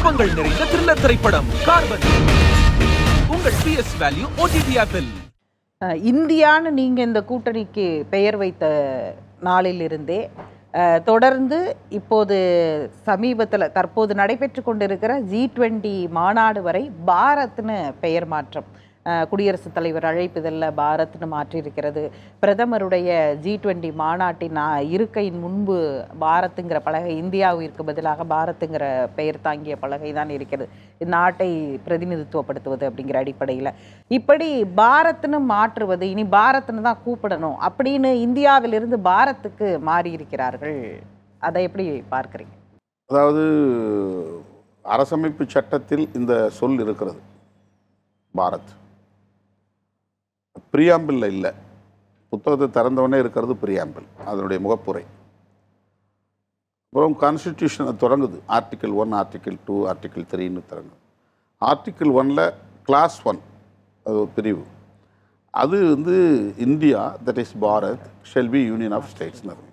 குழப்பங்கள் நிறைந்த த்ரில்லர் திரைப்படம் கார்பன் உங்கள் பிஎஸ் வேல்யூ ஓடிடி ஆப்பில் அஹ், இந்தியான்னு நீங்கள் இந்த கூட்டணிக்கு பெயர் வைத்த நாளிலிருந்தே அஹ், தொடர்ந்து இப்போது சமீபத்தில் தற்போது நடைபெற்று கொண்டிருக்கிற ஜி டுவெண்ட்டி மாநாடு வரை பாரத்னு பெயர் மாற்றம் அஹ், குடியரசுத் தலைவர் அழைப்புதல்ல பாரத்னு மாற்றியிருக்கிறது பிரதமருடைய ஜி டுவெண்ட்டி மாநாட்டின் அஹ், இருக்கையின் முன்பு பாரத்துங்கிற பலகை இந்தியாவிற்கு பதிலாக பாரத்துங்கிற பெயர் தாங்கிய பலகை தான் இருக்கிறது நாட்டை பிரதிநிதித்துவப்படுத்துவது அப்படிங்கிற அடிப்படையில் இப்படி பாரத்னு மாற்றுவது இனி பாரத்னு தான் கூப்பிடணும் அப்படின்னு இந்தியாவிலிருந்து பாரத்துக்கு மாறி இருக்கிறார்கள் அதை எப்படி பார்க்குறீங்க அதாவது அரசமைப்பு சட்டத்தில் இந்த சொல் இருக்கிறது பாரத் பிரியாம்பிளில் இல்லை புத்தகத்தை திறந்தவொடனே இருக்கிறது பிரியாம்பிள் அதனுடைய முகப்புரை அப்புறம் கான்ஸ்டிடியூஷன் தொடங்குது article one article two article த்ரீன்னு தொடங்குது ஆர்டிக்கிள் ஒனில் கிளாஸ் ஒன் அது ஒரு பிரிவு அது வந்து India that is Bharat shall be union of ஸ்டேட்ஸ்னு இருக்கும்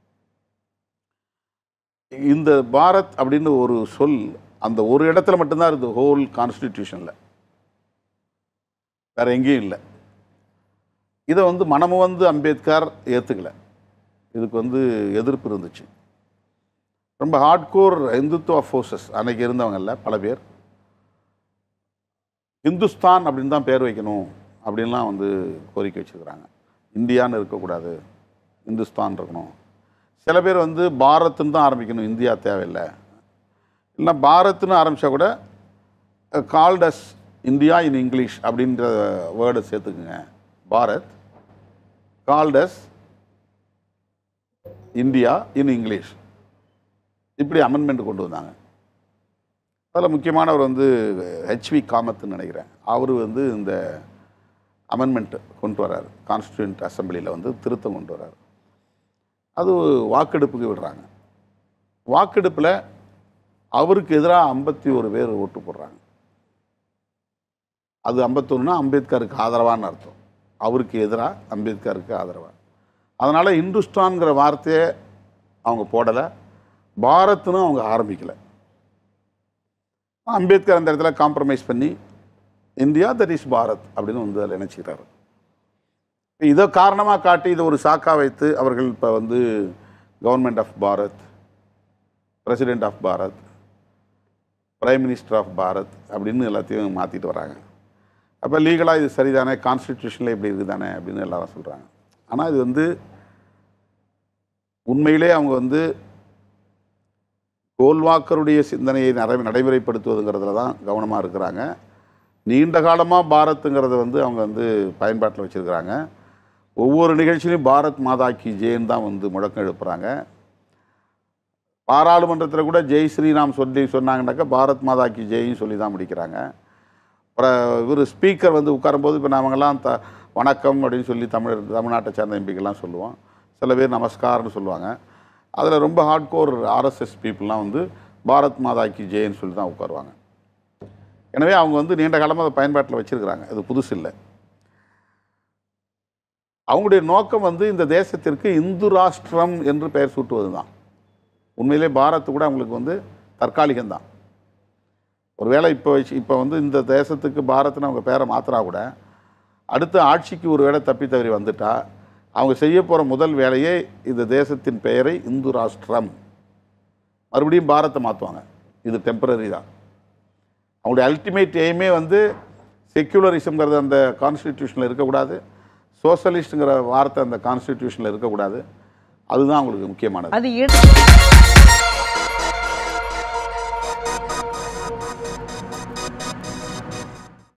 இந்த பாரத் அப்படின்னு ஒரு சொல் அந்த ஒரு இடத்துல மட்டும்தான் இருக்குது ஹோல் கான்ஸ்டிடியூஷனில் வேற எங்கேயும் இல்லை இதை வந்து மனமு வந்து அம்பேத்கர் ஏற்றுக்கல இதுக்கு வந்து எதிர்ப்பு இருந்துச்சு ரொம்ப ஹார்ட்கோர் இந்துத்துவ ஃபோர்ஸஸ் அன்னைக்கு இருந்தவங்கல்ல பல பேர் இந்துஸ்தான் அப்படின்னு தான் பேர் வைக்கணும் அப்படின்லாம் வந்து கோரிக்கை வச்சுருக்கிறாங்க இந்தியான்னு இருக்கக்கூடாது இந்துஸ்தான் இருக்கணும் சில பேர் வந்து பாரத்னு தான் ஆரம்பிக்கணும் இந்தியா தேவையில்லை இல்லைன்னா பாரத்னு ஆரம்பித்தா கூட கால்டஸ் இந்தியா இன் இங்கிலீஷ் அப்படின்ற வேர்டை சேர்த்துக்குங்க Bharat called as India in English இப்படி அமெண்ட்மெண்ட் கொண்டு வந்தாங்க அதில் முக்கியமானவர் வந்து ஹெச்வி காமத்னு நினைக்கிறேன் அவர் வந்து இந்த அமெண்ட்மெண்ட் கொண்டு வராரு கான்ஸ்டியூண்ட் அசம்பிளியில் வந்து திருத்தம் கொண்டு வராரு அது வாக்கெடுப்புக்கு விடுறாங்க வாக்கெடுப்பில் அவருக்கு எதிராக ஐம்பத்தி ஒரு பேர் ஓட்டு போடுறாங்க அது ஐம்பத்தொன்னுனா அம்பேத்கருக்கு ஆதரவான்னு அர்த்தம் அவருக்கு எதிராக அம்பேத்கருக்கு ஆதரவாக அதனால் இந்துஸ்தான்ங்கிற வார்த்தையை அவங்க போடலை பாரத்னு அவங்க ஆரம்பிக்கலை அம்பேத்கர் அந்த இடத்துல காம்ப்ரமைஸ் பண்ணி இந்தியா தட் இஸ் பாரத் அப்படின்னு வந்து அதில் நினச்சிக்கிறாரு இதை காரணமாக காட்டி இதை ஒரு சாக்கா வைத்து அவர்கள் இப்போ வந்து government of Bharat president of Bharat prime minister of Bharat அப்படின்னு எல்லாத்தையும் மாற்றிட்டு வராங்க அப்போ லீகலாக இது சரிதானே கான்ஸ்டிடியூஷனில் இப்படி இருக்குதானே அப்படின்னு எல்லாரும் சொல்கிறாங்க ஆனால் இது வந்து உண்மையிலே அவங்க வந்து கோல்வாக்கருடைய சிந்தனையை நடை நடைமுறைப்படுத்துவதுங்கிறதுல தான் கவனமாக இருக்கிறாங்க நீண்ட காலமாக பாரத்துங்கிறத வந்து அவங்க வந்து பயன்பாட்டில் வச்சுருக்கிறாங்க ஒவ்வொரு நிகழ்ச்சியிலையும் பாரத் மாதா கி ஜெயின் தான் வந்து முழக்கம் எழுப்புறாங்க பாராளுமன்றத்தில் கூட ஜெய் ஸ்ரீராம் சொல்லி சொன்னாங்கன்னாக்கா பாரத் மாதா கி ஜெயின்னு சொல்லி தான் முடிக்கிறாங்க அப்புறம் இவர் ஸ்பீக்கர் வந்து உட்காரும்போது இப்போ நாமங்கெல்லாம் த வணக்கம் அப்படின்னு சொல்லி தமிழ் தமிழ்நாட்டை சேர்ந்த எம்பிக்கெல்லாம் சொல்லுவோம் சில பேர் நமஸ்கார்னு சொல்லுவாங்க அதில் ரொம்ப ஹார்ட்கோர் ஆர்எஸ்எஸ் பீப்புளெலாம் வந்து பாரத் மாதா கி ஜெயின்னு சொல்லி தான் உட்காருவாங்க எனவே அவங்க வந்து நீண்ட காலமாக அதை பயன்பாட்டில் வச்சுருக்கிறாங்க அது புதுசு இல்லை அவங்களுடைய நோக்கம் வந்து இந்த தேசத்திற்கு இந்து ராஷ்டிரம் என்று பெயர் சூட்டுவது தான் உண்மையிலே பாரத் கூட அவங்களுக்கு வந்து தற்காலிகம்தான் ஒருவேளை இப்போ வச்சு இப்போ வந்து இந்த தேசத்துக்கு பாரத்னு அவங்க பேரை மாத்திரா கூட அடுத்த ஆட்சிக்கு ஒரு வேளை தப்பி தவறி வந்துட்டா அவங்க செய்ய போகிற முதல் வேலையே இந்த தேசத்தின் பெயரை இந்து ராஷ்டிரம் மறுபடியும் பாரத்தை மாற்றுவாங்க இது டெம்பரரி தான் அவங்களுடைய அல்டிமேட் எய்மே வந்து செக்யூலரிசம்ங்கிறது அந்த கான்ஸ்டிடியூஷனில் இருக்கக்கூடாது சோஷலிஸ்ட்டுங்கிற வார்த்தை அந்த கான்ஸ்டிடியூஷனில் இருக்கக்கூடாது அதுதான் அவங்களுக்கு முக்கியமானது அது இட-